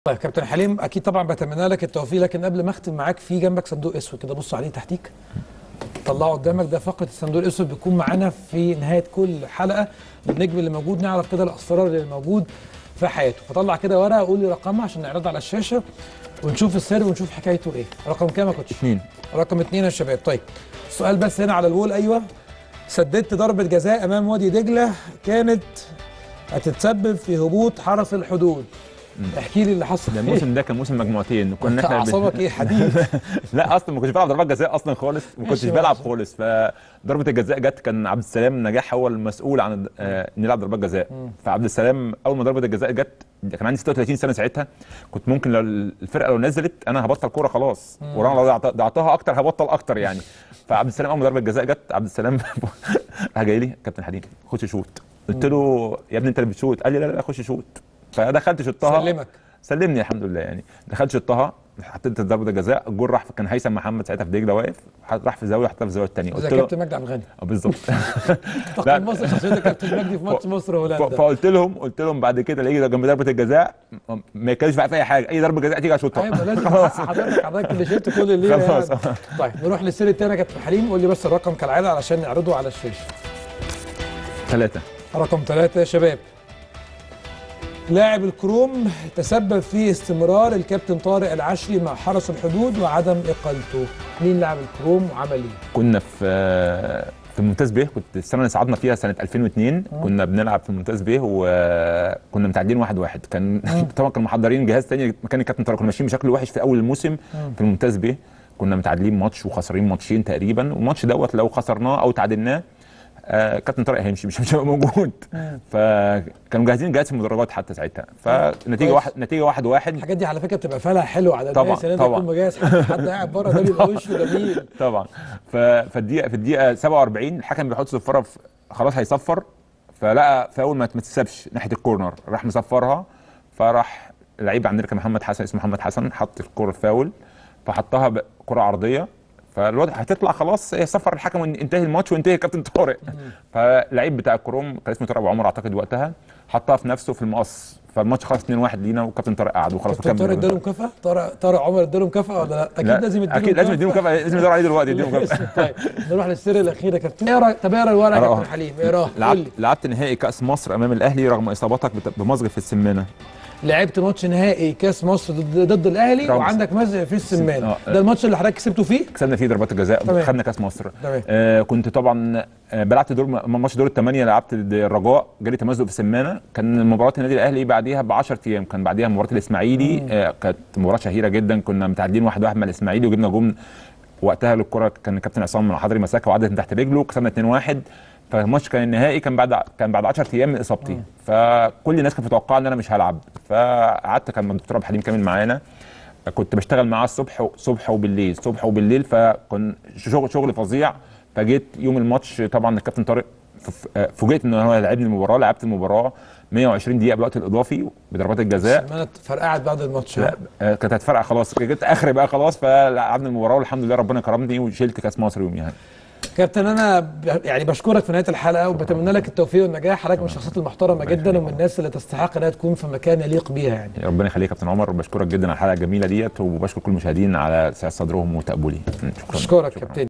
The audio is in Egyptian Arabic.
طيب كابتن حليم اكيد طبعا بتمنى لك التوفيق لكن قبل ما اختم معاك في جنبك صندوق اسود كده بص عليه تحتيك طلعه قدامك ده فقره الصندوق الاسود بيكون معانا في نهايه كل حلقه النجم اللي موجود نعرف كده الاسرار اللي موجود في حياته فطلع كده ورقه وقول لي رقمها عشان نعرضها على الشاشه ونشوف السر ونشوف حكايته ايه رقم كام يا كوتش اثنين رقم اثنين يا شباب طيب السؤال بس هنا على الوول ايوه سددت ضربه جزاء امام وادي دجله كانت هتتسبب في هبوط حرس الحدود احكي لي اللي حصل ده إيه؟ الموسم ده كان موسم مجموعتين كنا احنا اعصابك ايه حديد لا اصلا ما كنتش بلعب ضربات جزاء اصلا خالص ما كنتش ماشي بلعب ماشي. خالص فضربه الجزاء جت كان عبد السلام نجاح هو المسؤول عن آه، نلعب ضربات جزاء فعبد السلام اول ما ضربه الجزاء جت كان عندي 36 سنه ساعتها كنت ممكن لو الفرقه لو نزلت انا هبطل كوره خلاص ورانا لو ضيعت- ضيعتها اكتر هبطل اكتر يعني فعبد السلام اول ما ضربه الجزاء جت عبد السلام راح جاي لي كابتن حديد خش شوت قلت له يا ابني انت اللي بتشوت قال لي لا لا لا خش شوت فدخلت شطها سلمك سلمني الحمد لله يعني دخلت شطها حطيت ضربه الجزاء الجول راح كان هيثم محمد ساعتها في دجله واقف راح في زاويه حطها في الزاويه الثانيه زي قلت له كابتن مجدي عبد الغني آه، بالظبط طاقم مصر شخصيه كابتن مجدي في ماتش مصر ف- وهولندا فقلت لهم قلت لهم بعد كده اللي يجي جنب ضربه الجزاء ما يتكلمش بقى في اي حاجه اي ضربه جزاء تيجي اشوطها ايوه لازم خلاص حضرتك حضرتك اللي شلت كل الليله خلاص. يعني. طيب نروح للسير الثاني يا كابتن حليم قول لي بس الرقم كالعاده علشان نعرضه على الشاشه ثلاثه رقم ثلاثة يا شباب لاعب الكروم تسبب في استمرار الكابتن طارق العشري مع حرس الحدود وعدم اقالته مين لاعب الكروم وعمل ايه كنا في في الممتاز به كنت السنه اللي صعدنا فيها سنه 2002 كنا بنلعب في الممتاز به وكنا متعادلين واحد واحد كان طبعا كانوا محضرين جهاز تاني مكان الكابتن طارق كنا ماشيين بشكل وحش في اول الموسم في الممتاز به كنا متعادلين ماتش وخسرانين ماتشين تقريبا والماتش دوت لو خسرناه او تعادلناه آه كابتن طارق هيمشي مش مش هيبقى موجود فكانوا جاهزين جهاز المدرجات حتى ساعتها فنتيجه كويس. واحد نتيجه واحد واحد الحاجات دي على فكره بتبقى فالها حلوه على طبعاً، الناس ان انت طبعاً. تكون مجهز حد, حد قاعد بره ده بيبقى وشه جميل طبعا ف- فالدقيقه في الدقيقه 47 الحكم بيحط صفاره في خلاص هيصفر فلقى فاول ما ما تتسابش ناحيه الكورنر راح مصفرها فراح لعيب عندنا كان محمد حسن اسمه محمد حسن حط الكوره فاول فحطها ب- كره عرضيه فالواد هتطلع خلاص هي صفر الحكم وانتهي الماتش وانتهي كابتن طارق فاللعيب بتاع الكروم كان اسمه طارق ابو عمر اعتقد وقتها حطها في نفسه في المقص فالماتش خلص 2-1 لينا وكابتن طارق قعد وخلاص كابتن طارق وكمل اداله مكافاه طارق طارق عمر اداله مكافاه ولا لا اكيد لا، لازم يديله اكيد لازم يديله مكافاه لازم يدور عليه دلوقتي يديله مكافاه طيب نروح للسر الاخير يا كابتن اقرا طب اقرا الورقه يا أقراها. كابتن حليم اقراها قول لي لعبت لعبت نهائي كاس مصر امام الاهلي رغم اصابتك بت- بمزق في السمانه لعبت ماتش نهائي كاس مصر ضد, ضد الاهلي رمز. وعندك مزق في السمان آه. ده الماتش اللي حضرتك كسبته فيه كسبنا فيه ضربات الجزاء تمام. خدنا كاس مصر تمام. آه كنت طبعا آه بلعت دور م- ماتش دور الثمانيه لعبت ضد الرجاء جالي تمزق في السمانه كان مباراه النادي الاهلي بعديها ب 10 ايام كان بعديها مباراه الاسماعيلي آه كانت مباراه شهيره جدا كنا متعادلين واحد واحد مع الاسماعيلي وجبنا جون وقتها الكره كان الكابتن عصام الحضري مسكها وعدت من تحت رجله كسبنا 2-1 فالماتش كان النهائي كان بعد كان بعد 10 ايام من اصابتي فكل الناس كانت متوقعه ان انا مش هلعب فقعدت كان الدكتور عبد الحليم كامل معانا كنت بشتغل معاه الصبح صبح وبالليل صبح وبالليل فكان شغل شغل فظيع فجيت يوم الماتش طبعا الكابتن طارق ف- آه، فوجئت ان هو لعبني المباراه لعبت المباراه 120 دقيقه بالوقت الاضافي بضربات الجزاء السمانه فرقعت بعد الماتش لا آه، كانت هتفرقع خلاص جيت اخر بقى خلاص فلعبنا المباراه والحمد لله ربنا كرمني وشلت كاس مصر يوم يعني كابتن انا ب- يعني بشكرك في نهايه الحلقه وبتمنى لك التوفيق والنجاح حضرتك من الشخصيات المحترمه جدا ومن الناس اللي تستحق انها تكون في مكان يليق بيها يعني ربنا يخليك يا كابتن عمر بشكرك جدا على الحلقه الجميله ديت وبشكر كل المشاهدين على سعه صدرهم وتقبلي شكرا اشكرك كابتن